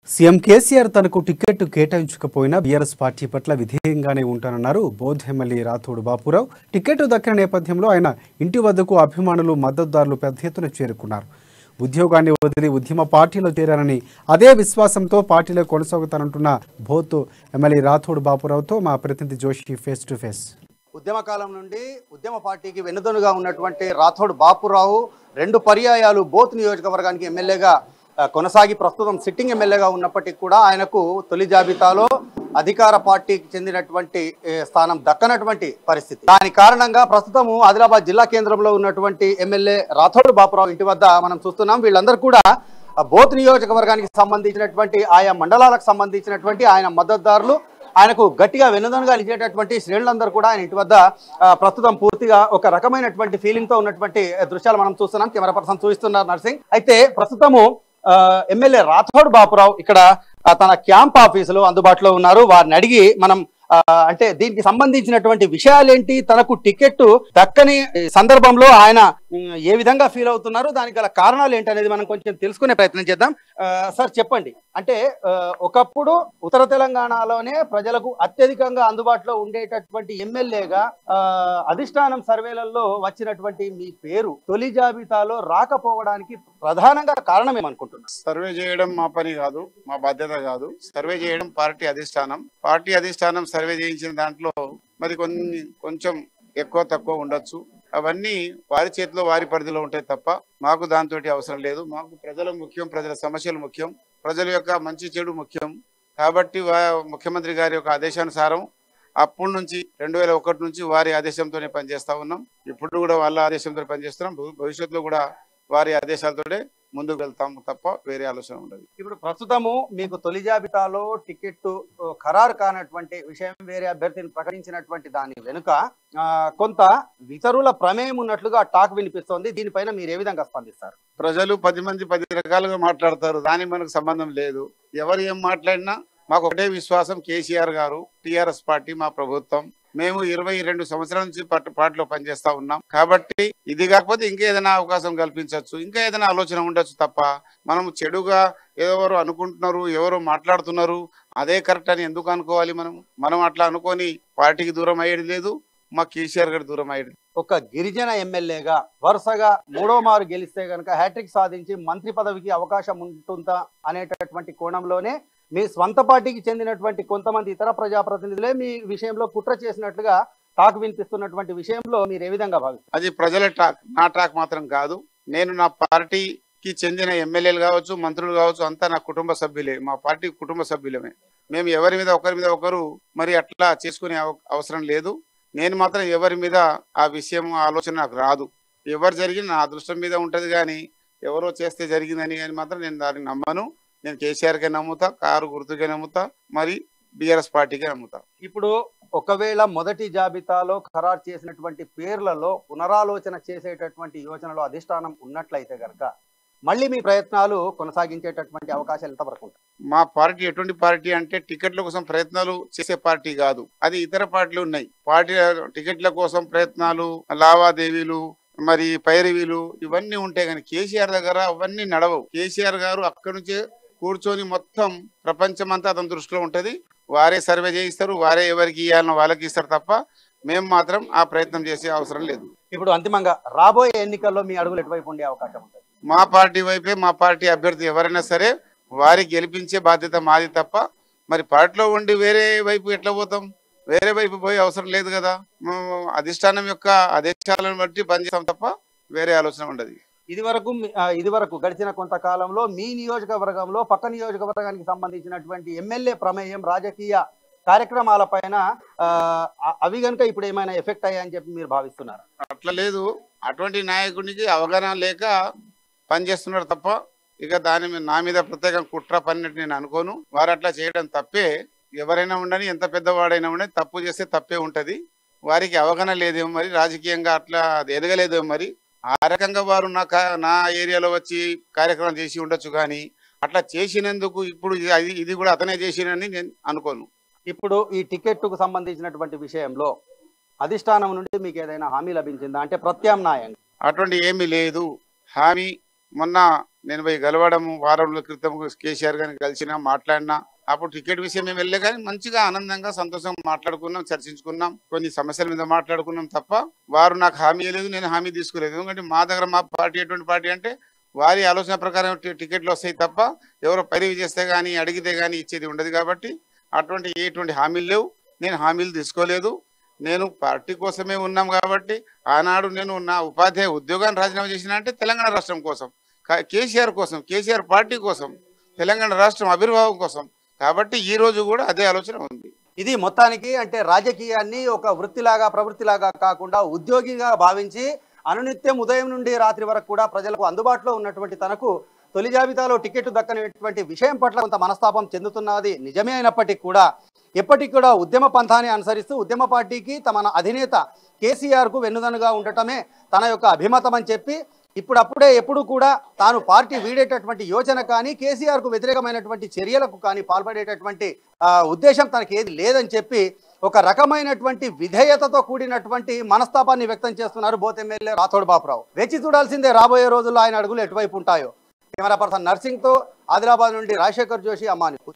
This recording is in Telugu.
సీఎం కేసీఆర్ తనకు టికెట్ కేటాయించకపోయినా బీఆర్ఎస్ పార్టీ పట్ల విధేయంగానే ఉంటానన్నారు బోధ్ ఎమ్మెల్యే రాథోడ్ బాపురావు టికెట్ దక్కిన నేపథ్యంలో ఆయన ఇంటి వద్దకు అభిమానులు మద్దతుదారులు పెద్ద ఎత్తున చేరుకున్నారు ఉద్యోగాన్ని వదిలి ఉద్యమ పార్టీలో చేరారని అదే విశ్వాసంతో పార్టీలో కొనసాగుతానంటున్న బోత్ ఎమ్మెల్యే రాథోడ్ బాపురావుతో మా ప్రతినిధి జోషి ఫేస్ టు ఫేస్ ఉద్యమ కాలం నుండి ఉద్యమ పార్టీకి వెన్నుదన్నుగా ఉన్నటువంటి రాథోడ్ బాపురావు రెండు పర్యాయాలు బోత్ నియోజకవర్గానికి ఎమ్మెల్యేగా ఆ, కొనసాగి ప్రస్తుతం సిట్టింగ్ ఎమ్మెల్యేగా ఉన్నప్పటికీ కూడా ఆయనకు తొలి జాబితాలో అధికార పార్టీకి చెందినటువంటి ఏ, స్థానం దక్కనటువంటి పరిస్థితి దాని కారణంగా ప్రస్తుతము ఆదిలాబాద్ జిల్లా కేంద్రంలో ఉన్నటువంటి ఎమ్మెల్యే రాథోడ్ బాపురావు ఇంటి వద్ద మనం చూస్తున్నాం వీళ్ళందరూ కూడా ఆ, బోత్ నియోజకవర్గానికి సంబంధించినటువంటి ఆయా మండలాలకు సంబంధించినటువంటి ఆయన మద్దతుదారులు ఆయనకు గట్టిగా వెనుదనుగా నిలిచేటటువంటి శ్రేణులందరూ కూడా ఆయన ఇంటి వద్ద ఆ, ప్రస్తుతం పూర్తిగా ఒక రకమైనటువంటి ఫీలింగ్ తో ఉన్నటువంటి దృశ్యాలు మనం చూస్తున్నాం కెమెరా పర్సన్ చూపిస్తున్నారు నర్సింగ్ అయితే ప్రస్తుతము ఆ, ఎమ్మెల్యే రాథోడ్ బాపురావు ఇక్కడ ఆ, తన క్యాంప్ ఆఫీసులో అందుబాటులో ఉన్నారు వారిని అడిగి మనం ఆ, అంటే దీనికి సంబంధించినటువంటి విషయాలేంటి తనకు టికెట్ దక్కని సందర్భంలో ఆయన ఉమ్, ఏ విధంగా ఫీల్ అవుతున్నారు దానికి గల కారణాలు ఏంటి అనేది మనం కొంచెం తెలుసుకునే ప్రయత్నం చేద్దాం ఆ, సార్ చెప్పండి అంటే ఆ, ఒకప్పుడు ఉత్తర తెలంగాణలోనే ప్రజలకు అత్యధికంగా అందుబాటులో ఉండేటటువంటి ఎమ్మెల్యేగా ఆ, అధిష్టానం సర్వేలలో వచ్చినటువంటి మీ పేరు తొలి జాబితాలో రాకపోవడానికి ప్రధానంగా కారణం ఏమనుకుంటున్నారు సర్వే చేయడం మా పని కాదు మా బాధ్యత కాదు సర్వే చేయడం పార్టీ అధిష్టానం పార్టీ అధిష్టానం సర్వే చేయించిన దాంట్లో మరి కొన్ని కొంచెం ఎక్కువ తక్కువ ఉండొచ్చు అవన్నీ వారి చేతిలో వారి పరిధిలో ఉంటాయి తప్ప మాకు దాంతో అవసరం లేదు మాకు ప్రజలు ముఖ్యం ప్రజల సమస్యలు ముఖ్యం ప్రజల యొక్క మంచి చెడు ముఖ్యం కాబట్టి వా- ముఖ్యమంత్రి గారి యొక్క ఆదేశానుసారం అప్పటి నుంచి రెండు వేల ఒకటి నుంచి వారి ఆదేశంతోనే పనిచేస్తా ఉన్నాం ఇప్పుడు కూడా వాళ్ళ ఆదేశంతో పనిచేస్తున్నాం భవి- భవిష్యత్తులో కూడా వారి ఆదేశాలతోనే ముందుకు వెళ్తాం తప్ప వేరే ఆలోచన ఉండదు ఇప్పుడు ప్రస్తుతము మీకు తొలి జాబితాలో టికెట్ ఆ, ఖరారు కానటువంటి విషయం వేరే అభ్యర్థిని ప్రకటించినటువంటి దాని వెనుక ఆ, కొంత ఇతరుల ప్రమేయం ఉన్నట్లుగా టాక్ వినిపిస్తోంది దీనిపైన మీరు ఏ విధంగా స్పందిస్తారు ప్రజలు పది మంది పది రకాలుగా మాట్లాడతారు దానికి మనకు సంబంధం లేదు ఎవరు ఏం మాట్లాడినా మాకు ఒకటే విశ్వాసం కేసీఆర్ గారు టిఆర్ఎస్ పార్టీ మా ప్రభుత్వం మేము ఇరవై రెండు సంవత్సరాల నుంచి పట్టు పార్టీలో పనిచేస్తా ఉన్నాం కాబట్టి ఇది కాకపోతే ఇంకా ఏదైనా అవకాశం కల్పించవచ్చు ఇంకా ఏదైనా ఆలోచన ఉండొచ్చు తప్ప మనం చెడుగా ఎవరు అనుకుంటున్నారు ఎవరు మాట్లాడుతున్నారు అదే కరెక్ట్ అని ఎందుకు అనుకోవాలి మనం మనం అట్లా అనుకొని పార్టీకి దూరం అయ్యేది లేదు మా కేసీఆర్ గారి దూరం అయ్యేది ఒక గిరిజన ఎమ్మెల్యేగా వరుసగా మూడో మారు గెలిస్తే గనక హ్యాట్రిక్ సాధించి మంత్రి పదవికి అవకాశం ఉంటుందా అనేటటువంటి కోణంలోనే మీ స్వంత పార్టీకి చెందినటువంటి కొంతమంది ఇతర ప్రజాప్రతినిధులే మీ విషయంలో కుట్ర చేసినట్లుగా టాక్ వినిపిస్తున్నటువంటి విషయంలో మీరు ఏ విధంగా భావిస్తారు అది ప్రజల టాక్ నా టాక్ మాత్రం కాదు నేను నా పార్టీకి చెందిన ఎమ్మెల్యేలు కావచ్చు మంత్రులు కావచ్చు అంతా నా కుటుంబ సభ్యులే మా పార్టీ కుటుంబ సభ్యులమే మేము ఎవరి మీద ఒకరి మీద ఒకరు మరి అట్లా చేసుకునే అవ- అవసరం లేదు నేను మాత్రం ఎవరి మీద ఆ విషయం ఆలోచన నాకు రాదు ఎవరు జరిగిన నా అదృష్టం మీద ఉంటది కానీ ఎవరో చేస్తే జరిగిందని కానీ మాత్రం నేను దాన్ని నమ్మను నేను కేసీఆర్కే నమ్ముతా కారు గుర్తుకే నమ్ముతా మరి బీఆర్ఎస్ పార్టీకే నమ్ముతా ఇప్పుడు ఒకవేళ మొదటి జాబితాలో ఖరారు చేసినటువంటి పేర్లలో పునరాలోచన చేసేటటువంటి యోచనలో అధిష్టానం ఉన్నట్లయితే గనక మళ్ళీ మీ ప్రయత్నాలు కొనసాగించేటటువంటి అవకాశాలు ఎంతవరకు ఉంటాయి మా పార్టీ ఎటువంటి పార్టీ అంటే టికెట్ల కోసం ప్రయత్నాలు చేసే పార్టీ కాదు అది ఇతర పార్టీలు ఉన్నాయి పార్టీ టికెట్ల కోసం ప్రయత్నాలు లావాదేవీలు మరి పైరవీలు ఇవన్నీ ఉంటాయి కానీ కేసీఆర్ దగ్గర అవన్నీ నడవవు కేసీఆర్ గారు అక్కడి నుంచే కూర్చొని మొత్తం ప్రపంచం అంతా అతని దృష్టిలో ఉంటది వారే సర్వే చేయిస్తారు వారే ఎవరికి ఇవ్వాలనో వాళ్ళకి ఇస్తారు తప్ప మేము మాత్రం ఆ ప్రయత్నం చేసే అవసరం లేదు ఇప్పుడు అంతిమంగా రాబోయే ఎన్నికల్లో మీ అడుగులు ఎటువైపు ఉండే అవకాశం ఉంటుంది మా పార్టీ వైపే మా పార్టీ అభ్యర్థి ఎవరైనా సరే వారి గెలిపించే బాధ్యత మాది తప్ప మరి పార్టీలో ఉండి వేరే వైపు ఎట్లా పోతాం వేరే వైపు పోయే అవసరం లేదు కదా మేము అధిష్టానం యొక్క ఆదేశాలను బట్టి పనిచేస్తాం తప్ప వేరే ఆలోచన ఉండదు ఇది వరకు మీ- ఆ, ఇది వరకు గడిచిన కొంతకాలంలో మీ నియోజకవర్గంలో పక్క నియోజకవర్గానికి సంబంధించినటువంటి ఎమ్మెల్యే ప్రమేయం రాజకీయ కార్యక్రమాలపైన ఆ, అ- అవి కనుక ఇప్పుడు ఏమైనా ఎఫెక్ట్ అయ్యాయని చెప్పి మీరు భావిస్తున్నారు అట్లా లేదు అటువంటి నాయకునికి అవగాహన లేక పనిచేస్తున్నారు తప్ప ఇక దాని మీద నా మీద ప్రత్యేకం కుట్ర పన్నట్టు నేను అనుకోను వారు అట్లా చేయడం తప్పే ఎవరైనా ఉండని ఎంత పెద్దవాడైనా ఉండని తప్పు చేస్తే తప్పే ఉంటది వారికి అవగాహన లేదేమో మరి రాజకీయంగా అట్లా అది ఎదగలేదేమో మరి ఆ రకంగా వారు నా కా- నా ఏరియాలో వచ్చి కార్యక్రమం చేసి ఉండొచ్చు కానీ అట్లా చేసినందుకు ఇప్పుడు ఇది- అది- ఇది కూడా అతనే చేసినని నేను అనుకోను ఇప్పుడు ఈ టికెట్కు సంబంధించినటువంటి విషయంలో అధిష్టానం నుండి మీకు ఏదైనా హామీ లభించిందా అంటే ప్రత్యామ్నాయంగా అటువంటి ఏమీ లేదు హామీ మొన్న నేను పోయి గెలవడం వారం రోజుల క్రితం కేసీఆర్ గారిని కలిసినా మాట్లాడినా అప్పుడు టికెట్ విషయం మేము వెళ్ళే కానీ మంచిగా ఆనందంగా సంతోషంగా మాట్లాడుకున్నాం చర్చించుకున్నాం కొన్ని సమస్యల మీద మాట్లాడుకున్నాం తప్ప వారు నాకు హామీ ఇవ్వలేదు నేను హామీ తీసుకోలేదు ఎందుకంటే మా దగ్గర మా పార్టీ ఎటువంటి పార్టీ అంటే వారి ఆలోచన ప్రకారం టి- టికెట్లు వస్తాయి తప్ప ఎవరో పరివి చేస్తే కానీ అడిగితే కానీ ఇచ్చేది ఉండదు కాబట్టి అటువంటి ఎటువంటి హామీలు లేవు నేను హామీలు తీసుకోలేదు నేను పార్టీ కోసమే ఉన్నాం కాబట్టి ఆనాడు నేను నా ఉపాధ్యాయ ఉద్యోగాన్ని రాజీనామా చేసిన అంటే తెలంగాణ రాష్ట్రం కోసం కా- కేసీఆర్ కోసం కేసీఆర్ పార్టీ కోసం తెలంగాణ రాష్ట్రం ఆవిర్భావం కోసం కాబట్టి ఈ రోజు కూడా అదే ఆలోచన ఉంది ఇది మొత్తానికి అంటే రాజకీయాన్ని ఒక వృత్తిలాగా ప్రవృత్తిలాగా కాకుండా ఉద్యోగిగా భావించి అనునిత్యం ఉదయం నుండి రాత్రి వరకు కూడా ప్రజలకు అందుబాటులో ఉన్నటువంటి తనకు తొలి జాబితాలో టికెట్ దక్కనటువంటి విషయం పట్ల కొంత మనస్తాపం చెందుతున్నది నిజమే అయినప్పటికీ కూడా ఎప్పటికి కూడా ఉద్యమ పంథాన్ని అనుసరిస్తూ ఉద్యమ పార్టీకి తమ అధినేత కేసీఆర్కు వెన్నుదనుగా ఉండటమే తన యొక్క అభిమతం అని చెప్పి ఇప్పుడప్పుడే ఎప్పుడు కూడా తాను పార్టీ వీడేటటువంటి యోచన కానీ కేసీఆర్ కు వ్యతిరేకమైనటువంటి చర్యలకు కానీ పాల్పడేటటువంటి ఆ, ఉద్దేశం తనకి ఏది లేదని చెప్పి ఒక రకమైనటువంటి విధేయతతో కూడినటువంటి మనస్తాపాన్ని వ్యక్తం చేస్తున్నారు బోత్ ఎమ్మెల్యే రాథోడ్ బాపురావు వేచి చూడాల్సిందే రాబోయే రోజుల్లో ఆయన అడుగులు ఎటువైపు ఉంటాయో కెమెరా పర్సన్ నర్సింగ్తో ఆదిలాబాద్ నుండి రాజశేఖర్ జోషి అమ్మాని